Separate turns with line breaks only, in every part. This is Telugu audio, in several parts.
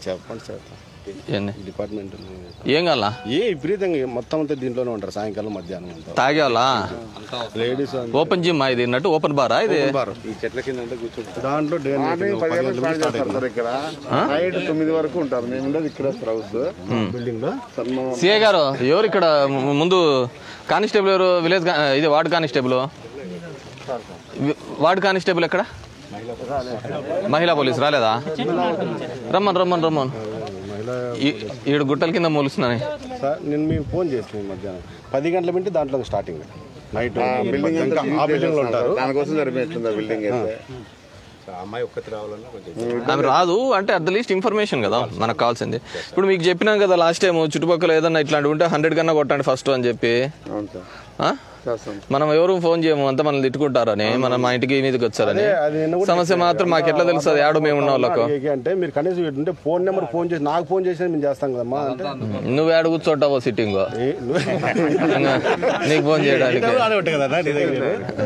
చెప్పండి సార్
ఏంది
డిపార్ట్మెంట్
ఏం కావాలా
ఏ విపరీతంగా మొత్తం అంతా దీంట్లోనే ఉంటారు సాయంకాలం మధ్యాహ్నం అంతా
తాగేవాళ్ళా
లేడీస్
ఓపెన్ జిమ్ ఇది ఉన్నట్టు ఓపెన్ బారా ఇది
ఈ చెట్ల కింద అంతా కూర్చుంటారు దాంట్లో డే
మార్నింగ్ పది గంటలకు స్టార్ట్ చేస్తారు సార్ ఇక్కడ నైట్ తొమ్మిది వరకు ఉంటారు మేము ఉండేది ఇక్కడ హౌస్
బిల్డింగ్ లో
సిఐ గారు ఎవరు ఇక్కడ ము- ముందు కానిస్టేబుల్ ఎవరు విలేజ్ కా- ఇది వార్డ్ కానిస్టేబుల్ వి- వార్డ్ కానిస్టేబుల్ ఎక్కడ మహిళా పోలీస్ రాలేదా రమ్మన్ రమ్మన్ రమ్మన్ ఈ- ఈడు గుట్టల కింద మూలుస్తున్నాను
సార్ నేను మీకు ఫోన్ చేసిన మధ్యాహ్నం పది గంటల మింటి దాంట్లో స్టార్టింగ్ నైట్
బిల్డింగ్
ఇంకా ఆ బిల్డింగ్ లో ఉంటారు
దానికోసం సరిపోతుంది బిల్డింగ్ అయితే
అమ్మాయి ఒక్కటి రావాలన్నా కొంచెం
ఆమె రాదు అంటే అట్ ద లీస్ట్ ఇన్ఫర్మేషన్ కదా మనకు కావాల్సింది ఇప్పుడు మీకు చెప్పినాం కదా లాస్ట్ టైం చుట్టుపక్కల ఏదన్నా ఇట్లాంటివి ఉంటే హండ్రెడ్ కన్నా కొట్టండి ఫస్ట్ అని చెప్పి
అవును సార్
ఆ?
చేస్తాం
మనం ఎవరు ఫోన్ చేయము అంతా మనల్ని తిట్టుకుంటారని మనం మా ఇంటికి మీదకి వచ్చారని
అది నిన్న కూడా
సమస్య మాత్రం మాకు ఎట్లా తెలుస్తుంది ఆడు మేము ఉన్న వాళ్ళకు
ఏ- అంటే మీరు కనీసం ఇటు ఉంటే ఫోన్ నెంబర్ ఫోన్ చేసి నాకు ఫోన్ చేసి మేము చేస్తాం కదమ్మా అంటే
నువ్వు ఆడ కూర్చోంటావో సిట్టింగ్
ఏ, నువ్వు-
నీకు ఫోన్ చేయడానికి
ఆడే ఉంటాయి కదా నీ దగ్గర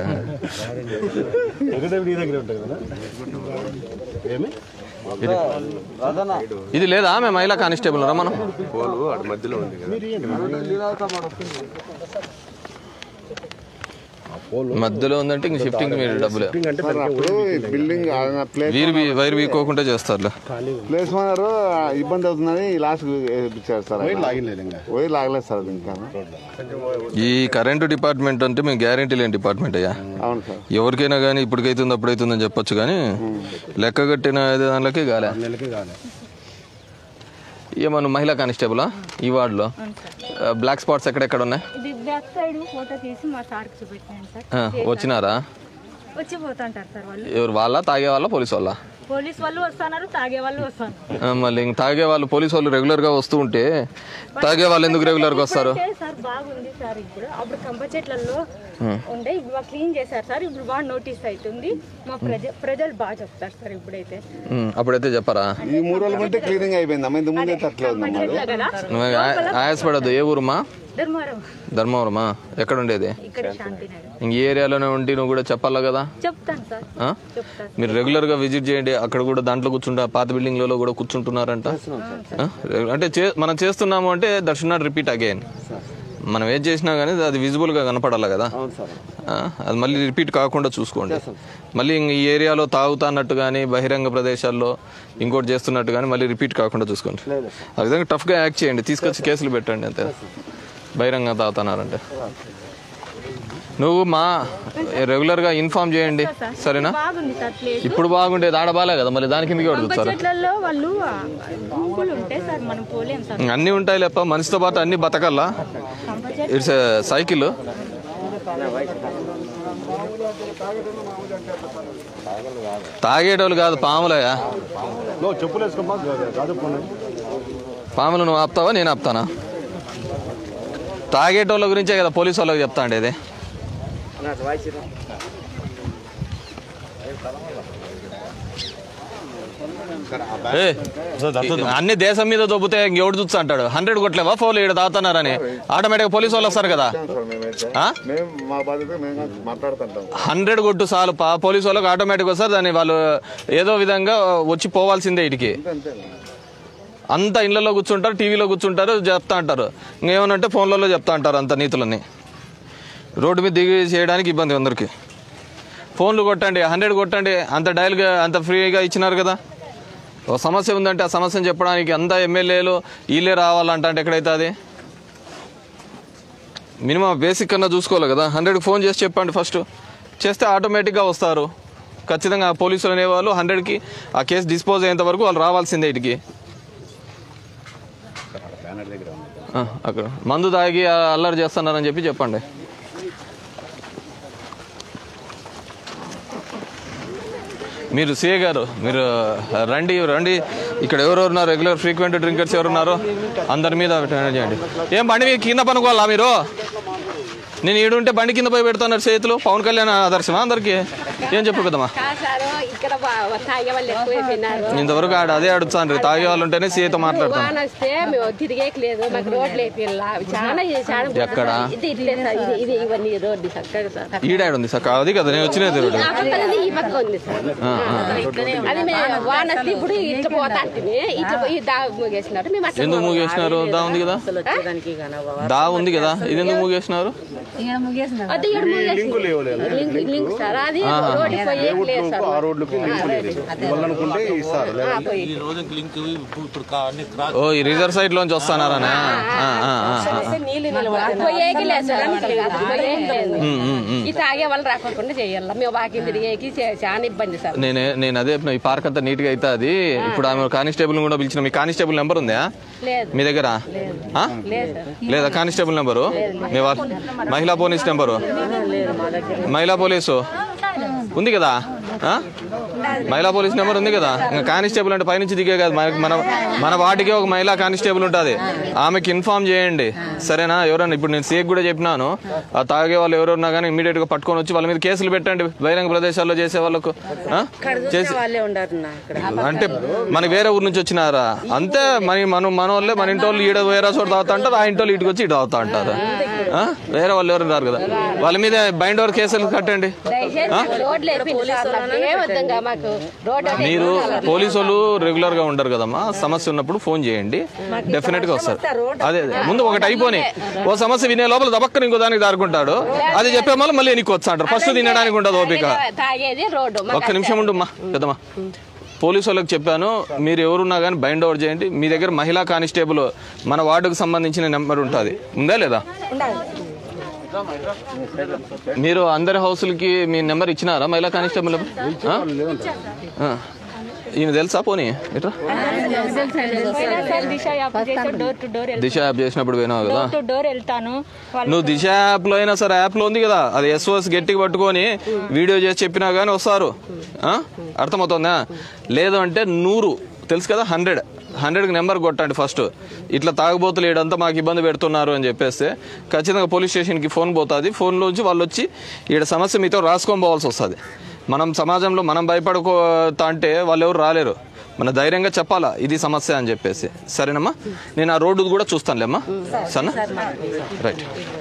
ఎక్కడ నీ దగ్గర ఉంటాయి కదా ఏమి
ఇది లేదా మేము మహిళా కానిస్టేబుల్ రా మనం
పోలు అటు మధ్యలో ఉంది కదా
మధ్యలో ఉందంటే ఇంక షిఫ్టింగ్ మీరు డబ్బులే
అంటే
సార్ అప్పుడు బిల్డింగ్ ప్లేస్
వీరు వీ- వైర్ వీకోకుండా చేస్తారులే
ప్లేస్ ఓనర్ ఇబ్బంది అవుతుందని లాస్ట్ ఇచ్చారు సార్ ఆయన.
లాగిన్ ఇంకా
పోయి లాగలేదు సార్ అది ఇంకా
ఈ కరెంటు డిపార్ట్మెంట్ అంటే మేము గ్యారంటీ లేని డిపార్ట్మెంట్ అయ్యా
అవును సార్
ఎవరికైనా కానీ ఇప్పటికైతుంది అప్పుడైతుందని చెప్పొచ్చు కానీ లెక్క కట్టిన దానిలోకి గాలే
నెలకి కాలే
ఏమన్నా మహిళా కానిస్టేబులా ఈ వార్డులో బ్లాక్ స్పాట్స్ ఎక్కడెక్కడ ఉన్నాయి
ఇది బ్యాక్ సైడ్ ఫోటో తీసి మా సార్కి చూపెట్టినాను సార్
ఆ, వచ్చినారా
వచ్చి పోతుంటారు సార్ వాళ్ళు
ఎవరు వాళ్ళ తాగే వాళ్ళ పోలీస్ వాళ్ళ
పోలీస్ వాళ్ళు వస్తున్నారు తాగే వాళ్ళు వస్తున్నారు
ఆ, మళ్ళీ ఇంక తాగే వాళ్ళు పోలీస్ వాళ్ళు రెగ్యులర్ గా వస్తూ ఉంటే తాగే వాళ్ళు ఎందుకు రెగ్యులర్ గా వస్తారు
అంటే సార్ బాగుంది సార్ ఇప్పుడు అప్పుడు కంప చెట్లలో ఉండే ఇప్పుడు బాగా క్లీన్ చేశారు సార్ ఇప్పుడు బాగా నోటీస్ అవుతుంది మా ప్రజ ప్రజలు బాగా చెప్తారు సార్ ఇప్పుడైతే
ఉమ్, అప్పుడైతే చెప్పరా
ఈ మూడు రోజుల కంటే క్లీనింగ్ అయిపోయింది అమ్మ ఇంత ముందే తట్లేదు
కంప చెట్ల కదా
నువ్వు ఆ- ఆయాసపడద్దు ఏ ఊరుమా
ధర్మారం
ధర్మవరమా ఎక్కడ ఉండేది
ఇక్కడ శాంతినగర్
ఇంక ఈ ఏరియాలోనే ఉండి నువ్వు కూడా చెప్పాలా కదా
చెప్తాను సార్
ఆ?
చెప్తాను
మీరు రెగ్యులర్ గా విజిట్ చేయండి అక్కడ కూడా దాంట్లో కూర్చుంటా పాత బిల్డింగ్లలో కూడా కూర్చుంటున్నారంట ఆ? అంటే చే- మనం చేస్తున్నాము అంటే that should not repeat again మనం ఏం చేసినా కానీ అది విజిబుల్ గా కనపడాలి కదా ఆ? అది మళ్ళీ రిపీట్ కాకుండా చూసుకోండి మళ్ళీ ఇంక ఈ ఏరియాలో తాగుతా అన్నట్టు కానీ బహిరంగ ప్రదేశాల్లో ఇంకోటి చేస్తున్నట్టు కానీ మళ్ళీ రిపీట్ కాకుండా చూసుకోండి ఆ విధంగా టఫ్ గా యాక్ట్ చేయండి తీసుకొచ్చి కేసులు పెట్టండి అంతే బహిరంగ తాగుతున్నారంటే నువ్వు మా రెగ్యులర్ గా ఇన్ఫార్మ్ చేయండి సరేనా
బాగుంది సార్ ప్లేస్
ఇప్పుడు బాగుండేది ఆడ బాలే కదా మళ్ళీ దాని కిందకి
కంప
అడుగుతారు
చెట్లలో వాళ్ళు ఆ, గుంపులు ఉంటాయి సార్ మనం పోలేం సార్
అన్నీ ఉంటాయి లేప మనిషితో పాటు అన్ని బతకల్లా
కంప చెట్లు
ఇట్స్ సైకిల్ తాగేటోళ్ళు కాదు పాములయ్యా
నువ్వు చెప్పులు వేసుకోమా కాదు పోనీ
పాములు నువ్వు ఆపుతావా నేను ఆపుతానా తాగేటోళ్ళ గురించే కదా పోలీసు వాళ్ళకి చెప్తా ఉండేది ఏ, అన్ని దేశం మీద దొబ్బితే ఇంకెవడు చూస్తా అంటాడు హండ్రెడ్ కొట్టలేవా ఫోన్ ఇక్కడ తాగుతున్నారని ఆటోమేటిక్ పోలీసు వాళ్ళు వస్తారు కదా
సార్ మేమైతే
ఆ?
మేము మా బాధ్యత మేము మాట్లాడుతుంటాం
హండ్రెడ్ కొట్టు చాలు పా పోలీసు వాళ్ళకి ఆటోమేటిక్ వస్తారు దాన్ని వాళ్ళు ఏదో విధంగా వచ్చి పోవాల్సిందే ఇటుకి
అంతే
అంత ఇళ్లలో కూర్చుంటారు టీవీలో కూర్చుంటారు చెప్తా అంటారు ఇంకేమనంటే ఫోన్లలో చెప్తా అంటారు అంత నీతులని రోడ్డు మీద దిగి చేయడానికి ఇబ్బంది అందరికి ఫోన్లు కొట్టండి హండ్రెడ్ కొట్టండి అంత డైల్గా అంత ఫ్రీగా ఇచ్చినారు కదా ఒక సమస్య ఉందంటే ఆ సమస్యను చెప్పడానికి అంత ఎమ్మెల్యేలు వీళ్ళే రావాలంట అంటే ఎక్కడైతే అది మినిమం బేసిక్ కన్నా చూసుకోవాలి కదా హండ్రెడ్కి ఫోన్ చేసి చెప్పండి ఫస్ట్ చేస్తే ఆటోమేటిక్గా వస్తారు ఖచ్చితంగా ఆ పోలీసులు అనేవాళ్ళు హండ్రెడ్కి ఆ కేసు డిస్పోజ్ అయ్యేంత వరకు వాళ్ళు రావాల్సిందే ఇటుకి ఆ, అక్కడ మందు తాగి ఆ అల్లరి చేస్తున్నారని చెప్పి చెప్పండి మీరు సిఏ గారు మీరు రండి రండి ఇక్కడ ఎవరెవరు ఉన్నారు రెగ్యులర్ ఫ్రీక్వెంట్ డ్రింకర్స్ ఎవరు ఉన్నారు అందరి మీద అటెండ్ చేయండి ఏం బండి మీద కింద పనుకోవాలా మీరు నేను ఈడుంటే బండి కింద పోయి పెడతాను చేతిలో పవన్ కళ్యాణ్ ఆదర్శమా అందరికి ఏం చెప్పు పెద్దమ్మా
కాసారు ఇక్కడ బా- తాగే వాళ్ళు ఎక్కువైపోయినారు
ఇంతవరకు ఆడ అదే అడుగుతాను తాగే వాళ్ళు ఉంటేనే సీత మాట్లాడతాను
వాన వస్తే మేము తిరిగేకి లేదు మాకు రోడ్లు వేపిల్ల చాలా చాలా
ఎక్కడ?
ఇది ఇట్లే సార్ ఇది ఇది ఇవన్నీ రోడ్డు చక్కగా సార్
ఈడాడు ఉంది సక్క అది కదా నేను వచ్చినది రోడ్డు
ఆ పక్కన ఉంది, ఈ పక్క ఉంది సార్ అది మేము వాన వస్తే ఇప్పుడు ఇట్లా పోతా అంటే ఇట్లా పోయి దాగు మూగేసినారు మేము అట్లా
ఎందుకు మూగేసినారు దా ఉంది కదా దా ఉంది కదా ఇది ఎందుకు మూగేసినారు
అది ఈడ మూగేసి- లింక్ లింక్ సార్ అది రోడ్డు పోయేకి లేదు సార్
ఆ రోడ్లకి లింక్ లేదు ఇవ్వాలనుకుంటే ఇస్తారు లేదా
ఓ ఈ రిజర్వ్ సైడ్ లోంచి వస్తానారనే
పోయేకి లేదు సార్ పోయేకి లేదు ఈ తాగే వాళ్ళు రాకుండా చేయాలి మేము వాకి తిరిగేకి చే- చాలా ఇబ్బంది సార్
నేనే నేను అదే చెప్పిన, ఈ పార్క్ అంతా నీట్ గా అయితే అది ఇప్పుడు ఆమె కానిస్టేబుల్ కూడా పిలిచిన మీ కానిస్టేబుల్ నెంబర్ ఉందా
లేదు
మీ దగ్గర ఆ?
లేదు సార్
లేదా కానిస్టేబుల్ నెంబరు మీ వాళ్ళ మహిళా పోలీస్ నెంబరు మహిళా పోలీసు ఉంది కదా ఆ? మహిళా పోలీస్ నెంబర్ ఉంది కదా ఇంకా కానిస్టేబుల్ అంటే పైనుంచి దిగే కాదు మన మన మన వాటికి ఒక మహిళా కానిస్టేబుల్ ఉంటుంది ఆమెకి ఇన్ఫార్మ్ చేయండి సరేనా ఎవరన్నా ఇప్పుడు నేను సీఎక్ కూడా చెప్పినాను ఆ తాగే వాళ్ళు ఎవరున్నా కానీ ఇమీడియట్ గా పట్టుకొని వచ్చి వాళ్ళ మీద కేసులు పెట్టండి బహిరంగ ప్రదేశాల్లో చేసే వాళ్ళకు ఆ? చేసి అంటే మనకి వేరే ఊరు నుంచి వచ్చినారా అంతే మన మన మన వాళ్ళే మన ఇంటి వాళ్ళు ఈడ వేరే చోట తాగుతా అంటారు ఆ ఇంటి వాళ్ళు ఇటుకు వచ్చి ఇటు తాగుతా అంటారు ఆ? వేరే వాళ్ళు ఎవరు రారు కదా వాళ్ళ మీద బైండ్ ఓవర్ కేసులు కట్టండి
దయచేసి రోడ్లు వేపిండి సార్ మాకు ఏం వద్దంగా మాకు రోడ్డు అంటే
మీరు పోలీసు వాళ్ళు రెగ్యులర్ గా ఉండరు కదమ్మా సమస్య ఉన్నప్పుడు ఫోన్ చేయండి డెఫినెట్ గా వస్తారు అదే అదే. ముందు ఒకటి అయిపోయి ఓ సమస్య వినే లోపల దబక్కన ఇంకో దానికి దారుకుంటాడు అది చెప్పే మళ్ళీ మళ్ళీ ఎనికి వచ్చా అంటారు ఫస్ట్ తినడానికి ఉండదు ఓపిక
తాగేది రోడ్డు మాకు
ఒక్క నిమిషం ఉండుమ్మా పెద్దమ్మా పోలీసు వాళ్ళకి చెప్పాను మీరు ఎవరున్నా కానీ బైండ్ ఓవర్ చేయండి మీ దగ్గర మహిళా కానిస్టేబుల్ మన వార్డుకు సంబంధించిన నెంబర్ ఉంటుంది ఉందా లేదా మీరు అందరి హౌసులకి మీ నెంబర్ ఇచ్చినారా మహిళా కానిస్టేబుల్ నెంబర్? ఆ? ఆ. ఈయన తెలుసా పోనీ ఇట్రా
దిశ యాప్ చేసి door to door
Disha app చేసినప్పుడు పోయినావు కదా
డోర్ టు డోర్ వెళ్తాను వాళ్ళు
నువ్వు దిశ యాప్ లో అయినా సరే యాప్ లో ఉంది కదా అది ఎస్ఓఎస్ గట్టిగా పట్టుకొని వీడియో చేసి చెప్పినా గానీ వస్తారు ఆ? అర్థమవుతుందా లేదు అంటే నూరు తెలుసు కదా హండ్రెడ్ హండ్రెడ్కి నెంబర్ కొట్టండి ఫస్ట్ ఇట్లా తాగుబోతులు ఈడంతా మాకు ఇబ్బంది పెడుతున్నారు అని చెప్పేస్తే ఖచ్చితంగా పోలీస్ స్టేషన్కి ఫోన్ పోతుంది ఫోన్లోంచి వాళ్ళు వచ్చి ఈడ సమస్య మీతో రాసుకొని పోవాల్సి వస్తుంది మనం సమాజంలో మనం భయపడుకోతా అంటే వాళ్ళు ఎవరు రాలేరు మన ధైర్యంగా చెప్పాలా ఇది సమస్య అని చెప్పేసి సరేనమ్మా నేను ఆ రోడ్డు కూడా చూస్తానులేమ్మా సరేనా రైట్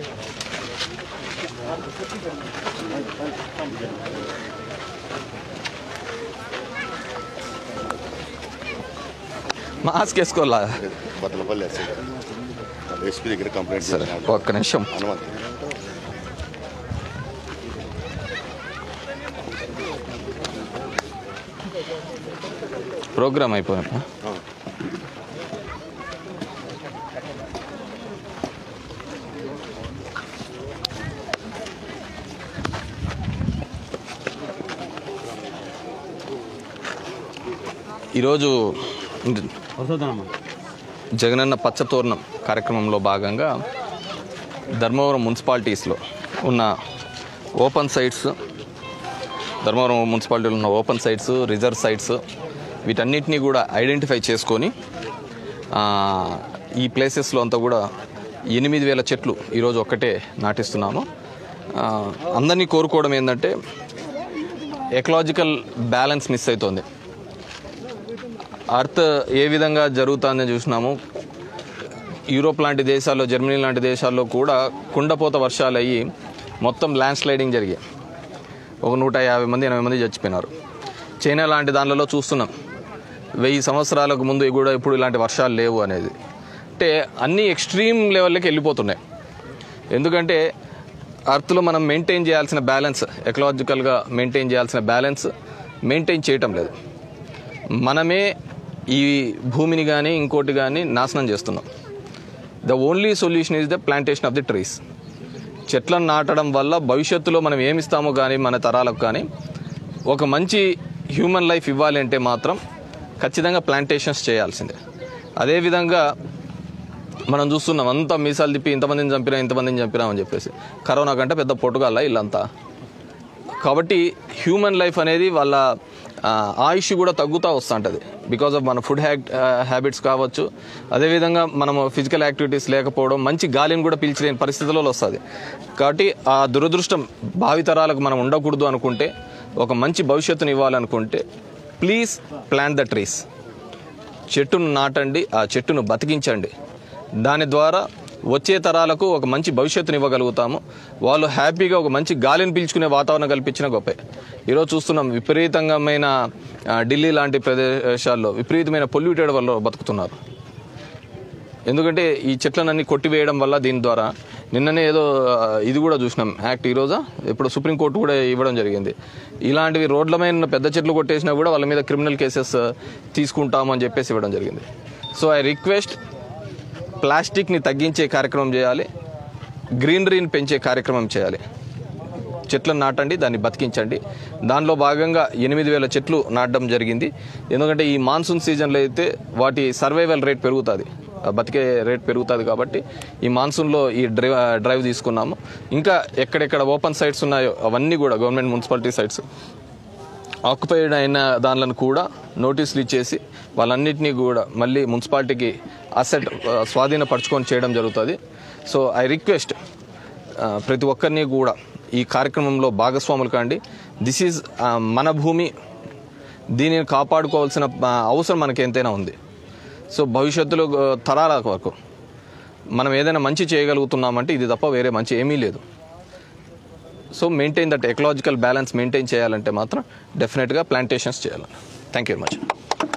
మాస్క్ వేసుకోవాలా
బతలపల్లి ఎస్ఐ ఎస్పీ దగ్గర కంప్లైంట్
సరే
చేసినాడు
ఒక్క నిమిషం
హనుమంత్
ప్రోగ్రామ్ అయిపోయినా ఈరోజు జగనన్న పచ్చతోరణం కార్యక్రమంలో భాగంగా ధర్మవరం మున్సిపాలిటీస్లో ఉన్న ఓపెన్ సైట్స్ ధర్మవరం మున్సిపాలిటీలో ఉన్న ఓపెన్ సైట్స్ రిజర్వ్ సైట్స్ వీటన్నిటిని కూడా ఐడెంటిఫై చేసుకొని ఆ, ఈ ప్లేసెస్లో అంతా కూడా ఎనిమిది వేల చెట్లు ఈరోజు ఒక్కటే నాటిస్తున్నాము ఆ, అందరినీ కోరుకోవడం ఏంటంటే ఎకలాజికల్ బ్యాలెన్స్ మిస్ అవుతోంది అర్త్ ఏ విధంగా జరుగుతుందని చూసినాము యూరోప్ లాంటి దేశాల్లో జర్మనీ లాంటి దేశాల్లో కూడా కుండపోత వర్షాలు అయ్యి మొత్తం ల్యాండ్ స్లైడింగ్ జరిగాయి ఒక నూట యాభై మంది ఎనభై మంది చచ్చిపోయినారు చైనా లాంటి దానిలలో చూస్తున్నాం వెయ్యి సంవత్సరాలకు ముందు కూడా ఇప్పుడు ఇలాంటి వర్షాలు లేవు అనేది అంటే అన్ని ఎక్స్ట్రీమ్ లెవెల్కి వెళ్ళిపోతున్నాయి ఎందుకంటే అర్త్లో మనం మెయింటైన్ చేయాల్సిన బ్యాలెన్స్ ఎకలాజికల్గా మెయింటైన్ చేయాల్సిన బ్యాలెన్స్ మెయింటైన్ చేయటం లేదు మనమే ఈ భూమిని కానీ ఇంకోటి కానీ నాశనం చేస్తున్నాం the only solution is the plantation of the trees చెట్లను నాటడం వల్ల భవిష్యత్తులో మనం ఏమిస్తామో కానీ మన తరాలకు కానీ ఒక మంచి హ్యూమన్ లైఫ్ ఇవ్వాలి అంటే మాత్రం ఖచ్చితంగా ప్లాంటేషన్స్ చేయాల్సిందే అదేవిధంగా మనం చూస్తున్నాం అంతా మీసాలు తిప్పి ఇంతమందిని చంపినా ఇంతమందిని చంపినా అని చెప్పేసి కరోనా కంటే పెద్ద పొట్టుగాల వీళ్ళంతా కాబట్టి హ్యూమన్ లైఫ్ అనేది వాళ్ళ ఆ, ఆయుష్ కూడా తగ్గుతూ వస్తుంటుంది బికాజ్ ఆఫ్ మన ఫుడ్ హ్యాక్ హ్యాబిట్స్ కావచ్చు అదేవిధంగా మనము ఫిజికల్ యాక్టివిటీస్ లేకపోవడం మంచి గాలిని కూడా పీల్చలేని పరిస్థితులలో వస్తుంది కాబట్టి ఆ దురదృష్టం భావితరాలకు మనం ఉండకూడదు అనుకుంటే ఒక మంచి భవిష్యత్తుని ఇవ్వాలనుకుంటే ప్లీజ్ ప్లాంట్ ద ట్రీస్ చెట్టును నాటండి ఆ చెట్టును బతికించండి దాని ద్వారా వచ్చే తరాలకు ఒక మంచి భవిష్యత్తుని ఇవ్వగలుగుతాము వాళ్ళు హ్యాపీగా ఒక మంచి గాలిని పీల్చుకునే వాతావరణం కల్పించిన గొప్పే ఈరోజు చూస్తున్నాం విపరీతంగామైన ఆ, ఢిల్లీ లాంటి ప్రదేశాల్లో విపరీతమైన పొల్యూటెడ్ వల్ల బతుకుతున్నారు ఎందుకంటే ఈ చెట్లనన్నీ కొట్టివేయడం వల్ల దీని ద్వారా నిన్ననే ఏదో ఆ, ఇది కూడా చూసినాం యాక్ట్ ఈరోజా ఇప్పుడు సుప్రీంకోర్టు కూడా ఇవ్వడం జరిగింది ఇలాంటివి రోడ్ల మీద పెద్ద చెట్లు కొట్టేసినా కూడా వాళ్ళ మీద క్రిమినల్ కేసెస్ తీసుకుంటాము అని చెప్పేసి ఇవ్వడం జరిగింది సో ఐ రిక్వెస్ట్ ప్లాస్టిక్ని తగ్గించే కార్యక్రమం చేయాలి గ్రీనరీని పెంచే కార్యక్రమం చేయాలి చెట్లను నాటండి దాన్ని బతికించండి దానిలో భాగంగా ఎనిమిది వేల చెట్లు నాటడం జరిగింది ఎందుకంటే ఈ మాన్సూన్ సీజన్లో అయితే వాటి సర్వైవల్ రేట్ పెరుగుతుంది ఆ బతికే రేట్ పెరుగుతుంది కాబట్టి ఈ మాన్సూన్లో ఈ డ్రైవ్ డ్రైవ్ తీసుకున్నాము ఇంకా ఎక్కడెక్కడ ఓపెన్ సైట్స్ ఉన్నాయో అవన్నీ కూడా గవర్నమెంట్ మున్సిపాలిటీ సైట్స్ ఆక్యుపైడ్ అయిన దానిలను కూడా నోటీసులు ఇచ్చేసి వాళ్ళన్నింటినీ కూడా మళ్ళీ మున్సిపాలిటీకి అసెట్ స్వాధీనపరచుకొని చేయడం జరుగుతుంది సో ఐ రిక్వెస్ట్ ప్రతి ఒక్కరిని కూడా ఈ కార్యక్రమంలో భాగస్వాములు కాండి దిస్ ఈజ్ మన భూమి దీనిని కాపాడుకోవాల్సిన ఆ, అవసరం మనకి ఎంతైనా ఉంది సో భవిష్యత్తులో ఆ, తరాల వరకు మనం ఏదైనా మంచి చేయగలుగుతున్నామంటే ఇది తప్ప వేరే మంచి ఏమీ లేదు so maintain that ecological balance maintain చేయాలంటే మాత్రం డెఫినెట్గా ప్లాంటేషన్స్ చేయాలి థ్యాంక్ యూ వెరీ మచ్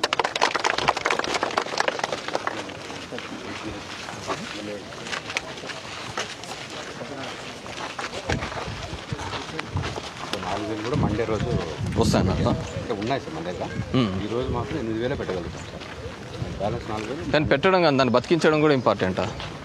నాలుగు వేలు కూడా మండే రోజు
వస్తాను
అంటే ఉన్నాయి సార్ మన దగ్గర ఈ రోజు మాత్రం ఎనిమిది వేలే పెట్టగలుగుతాం సార్ బ్యాలెన్స్ నాలుగు వేలు
కానీ పెట్టడం కానీ దాన్ని బతికించడం కూడా ఇంపార్టెంటా